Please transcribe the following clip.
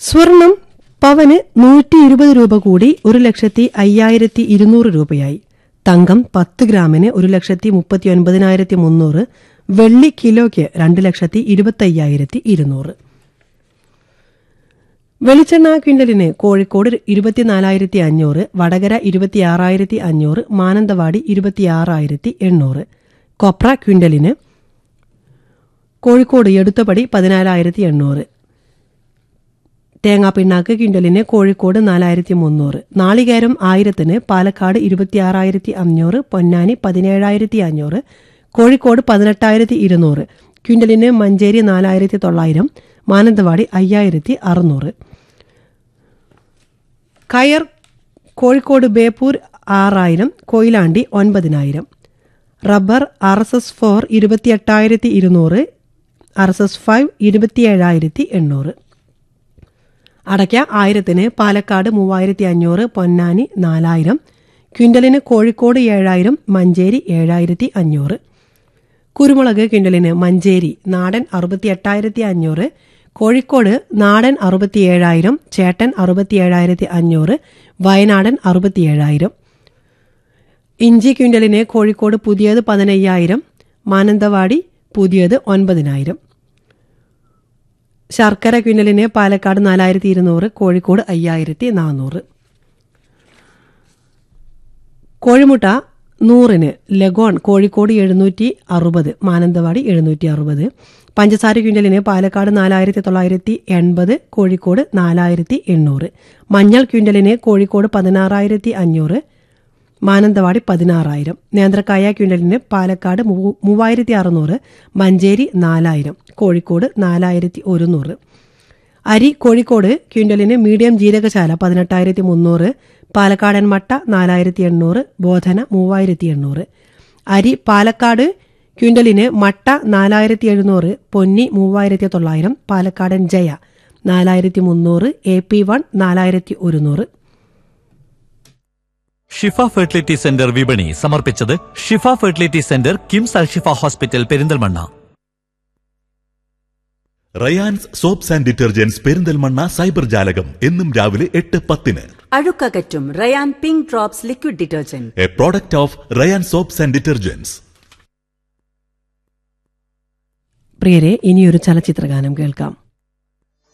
സ്വർണം പവന് നൂറ്റി ഇരുപത് രൂപ കൂടി ഒരു ലക്ഷത്തി അയ്യായിരത്തി ഇരുന്നൂറ് രൂപയായി തങ്കം പത്ത് ഗ്രാമിന് ഒരു ലക്ഷത്തി മുപ്പത്തി ഒൻപതിനായിരത്തി മുന്നൂറ് വെള്ളി കിലോയ്ക്ക് രണ്ട് ലക്ഷത്തി ഇരുപത്തയ്യായിരത്തി ഇരുന്നൂറ് വെളിച്ചെണ്ണ ക്വിന്റലിന് കോഴിക്കോട് ഇരുപത്തിനാലായിരത്തി അഞ്ഞൂറ് വടകര ഇരുപത്തിയാറായിരത്തി അഞ്ഞൂറ് മാനന്തവാടി ഇരുപത്തിയാറായിരത്തി എണ്ണൂറ് കൊപ്ര ക്വിന്റലിന് കോഴിക്കോട് എടുത്തപടി പതിനാലായിരത്തി എണ്ണൂറ് തേങ്ങാപ്പിണ്ണാക്ക് ക്വിന്റലിന് കോഴിക്കോട് നാലായിരത്തി മുന്നൂറ് നാളികേരം ആയിരത്തിന് പാലക്കാട് ഇരുപത്തിയാറായിരത്തി അഞ്ഞൂറ് പൊന്നാനി പതിനേഴായിരത്തി അഞ്ഞൂറ് കോഴിക്കോട് പതിനെട്ടായിരത്തി ഇരുന്നൂറ് ക്വിന്റലിന് മഞ്ചേരി നാലായിരത്തി തൊള്ളായിരം മാനന്തവാടി അയ്യായിരത്തി അറുന്നൂറ് കയർ കോഴിക്കോട് ബേപ്പൂർ ആറായിരം കൊയിലാണ്ടി ഒൻപതിനായിരം rubber R S S four ഇരുപത്തിയെട്ടായിരത്തി ഇരുന്നൂറ് ആർ എസ് എസ് ഫൈവ് ഇരുപത്തിയേഴായിരത്തി എണ്ണൂറ് അടയ്ക്ക ആയിരത്തിന് പാലക്കാട് മൂവായിരത്തി അഞ്ഞൂറ് പൊന്നാനി നാലായിരം ക്വിന്റലിന് കോഴിക്കോട് ഏഴായിരം മഞ്ചേരി ഏഴായിരത്തി അഞ്ഞൂറ് കുരുമുളക് ക്വിന്റലിന് മഞ്ചേരി നാടൻ അറുപത്തി എട്ടായിരത്തി അഞ്ഞൂറ് കോഴിക്കോട് നാടൻ അറുപത്തിയേഴായിരം ചേട്ടൻ അറുപത്തിയേഴായിരത്തി അഞ്ഞൂറ് വയനാടൻ അറുപത്തിയേഴായിരം ഇഞ്ചി ക്വിന്റലിന് കോഴിക്കോട് പുതിയത് പതിനയ്യായിരം മാനന്തവാടി പുതിയത് ഒൻപതിനായിരം ശർക്കര ക്വിന്റലിന് പാലക്കാട് നാലായിരത്തി ഇരുന്നൂറ് കോഴിക്കോട് അയ്യായിരത്തി നാനൂറ് കോഴിമുട്ട നൂറിന് ലഗോൺ കോഴിക്കോട് എഴുന്നൂറ്റി അറുപത് മാനന്തവാടി എഴുന്നൂറ്റി അറുപത് പഞ്ചസാര ക്വിന്റലിന് പാലക്കാട് നാലായിരത്തി തൊള്ളായിരത്തി എൺപത് കോഴിക്കോട് നാലായിരത്തി എണ്ണൂറ് മഞ്ഞൾ ക്വിന്റലിന് കോഴിക്കോട് പതിനാറായിരത്തി അഞ്ഞൂറ് മാനന്തവാടി പതിനാറായിരം നേന്ത്രക്കായ ക്വിന്റലിന് പാലക്കാട് മൂ- മൂവായിരത്തി അറുന്നൂറ് മഞ്ചേരി നാലായിരം കോഴിക്കോട് നാലായിരത്തി ഒരുന്നൂറ് അരി കോഴിക്കോട് ക്വിന്റലിന് മീഡിയം ജീരകശാല പതിനെട്ടായിരത്തി മുന്നൂറ് പാലക്കാടൻ മട്ട നാലായിരത്തി എണ്ണൂറ് ബോധന മൂവായിരത്തി എണ്ണൂറ് അരി പാലക്കാട് ക്വിന്റലിന് മട്ട നാലായിരത്തി എഴുന്നൂറ് പൊന്നി മൂവായിരത്തി തൊള്ളായിരം പാലക്കാടൻ ജയ നാലായിരത്തി മുന്നൂറ് എ പി വൺ നാലായിരത്തി ഒരുന്നൂറ് ഷിഫ ഫെർട്ടിലിറ്റി സെന്റർ വിപണി സമർപ്പിച്ചത് Shifa fertility centre KIMS Alshifa hospital Perinthalmanna Rayans soaps and detergents Perinthalmanna cyber ജാലകം എന്നും രാവിലെ എട്ട് പത്തിന് അഴുക്കകറ്റും Rayan pink drops liquid detergent a product of Rayan soaps and detergents പ്രിയരെ ഇനിയൊരു ചലച്ചിത്രഗാനം കേൾക്കാം